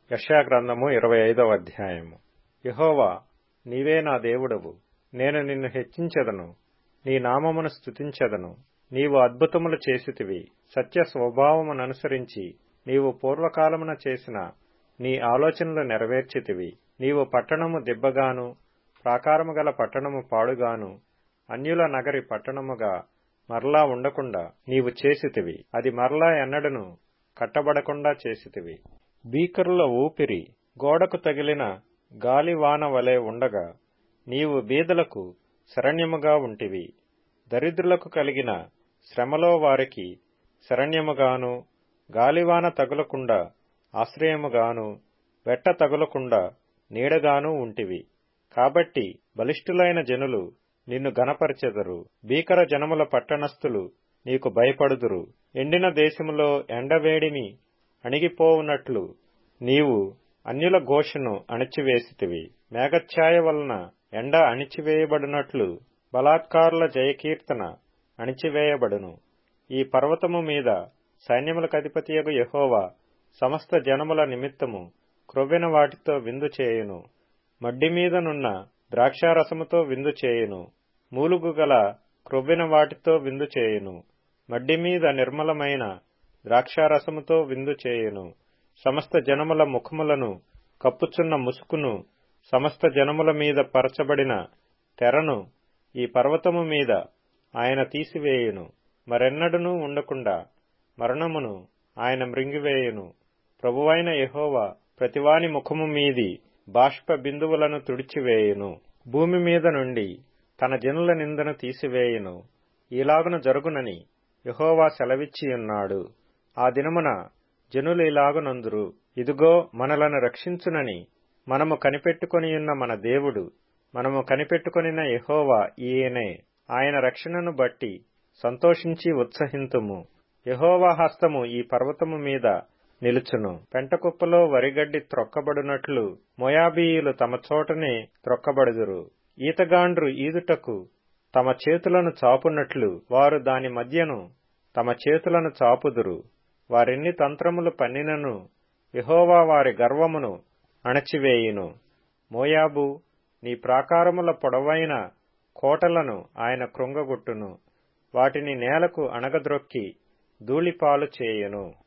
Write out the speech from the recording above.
యశాగ్రంథము ఇరవై ఐదవ అధ్యాయము యహోవా నీవే నా దేవుడవు నేను నిన్ను హెచ్చించెదను నీ నామమును స్తుతించెదను నీవు అద్భుతములు చేసితివి సత్య స్వభావముననుసరించి నీవు పూర్వకాలమున చేసిన నీ ఆలోచనలు నెరవేర్చితివి నీవు పట్టణము దిబ్బగాను ప్రాకారము గల పట్టణము పాడుగాను అన్యుల నగరి పట్టణముగా మరలా ఉండకుండా నీవు చేసితివి అది మరలా ఎన్నడను కట్టబడకుండా చేసితివి భీకరుల ఊపిరి గోడకు తగిలిన గాలివాన వలె ఉండగా నీవు బీదలకు శరణ్యముగా ఉంటివి దరిద్రులకు కలిగిన శ్రమలో వారికి శరణ్యముగాను గాలివాన తగులకుండా ఆశ్రయముగాను వెట్ట తగులకుండా నీడగాను ఉంటివి కాబట్టి బలిష్ఠులైన జనులు నిన్ను గనపరచెదరు భీకర జనముల పట్టణస్థులు నీకు భయపడుదురు ఎండిన దేశములో ఎండవేడిమి అణిగిపోవునట్లు నీవు అన్యుల ఘోషను అణిచివేసితివి మేఘఛాయ వలన ఎండ అణిచివేయబడినట్లు బలాత్కారుల జయకీర్తన అణిచివేయబడును ఈ పర్వతము మీద సైన్యములకు అధిపతియగు యహోవా సమస్త జనముల నిమిత్తము క్రొవ్విన వాటితో విందు చేయును మడ్డి మీదనున్న ద్రాక్షారసముతో విందు చేయును మూలుగు గల క్రొవ్విన వాటితో విందు చేయును మడ్డి మీద నిర్మలమైన ద్రాక్షారసముతో విందు చేయును సమస్త జనముల ముఖములను కప్పుచున్న ముసుకును సమస్త జనముల మీద పరచబడిన తెరను ఈ పర్వతము మీద ఆయన తీసివేయును మరెన్నడూ ఉండకుండా మరణమును ఆయన మృంగివేయును ప్రభువైన యహోవా ప్రతివాని ముఖము మీది బాష్ప బిందువులను తుడిచివేయును భూమి మీద నుండి తన జనుల నిందను తీసివేయును ఇలాగున జరుగునని యహోవా సెలవిచ్చియున్నాడు ఆ దినమున జనులు ఇలాగునందురు ఇదిగో మనలను రక్షించునని మనము కనిపెట్టుకొనియున్న మన దేవుడు మనము కనిపెట్టుకొనిన యహోవా ఈయనే ఆయన రక్షణను బట్టి సంతోషించి ఉత్సహింతుము యహోవా హస్తము ఈ పర్వతము మీద నిలుచును పెంటకుప్పలో వరిగడ్డి త్రొక్కబడినట్లు మొయాబీయులు తమ చోటనే త్రొక్కబడుదురు ఈతగాండ్రు ఈదుటకు తమ చేతులను చాపునట్లు వారు దాని మధ్యను తమ చేతులను చాపుదురు వారెన్ని తంత్రములు పన్నినను యహోవా వారి గర్వమును అణచివేయును మోయాబు నీ ప్రాకారముల పొడవైన కోటలను ఆయన కృంగగొట్టును వాటిని నేలకు అణగద్రొక్కి ధూళిపాలు చేయును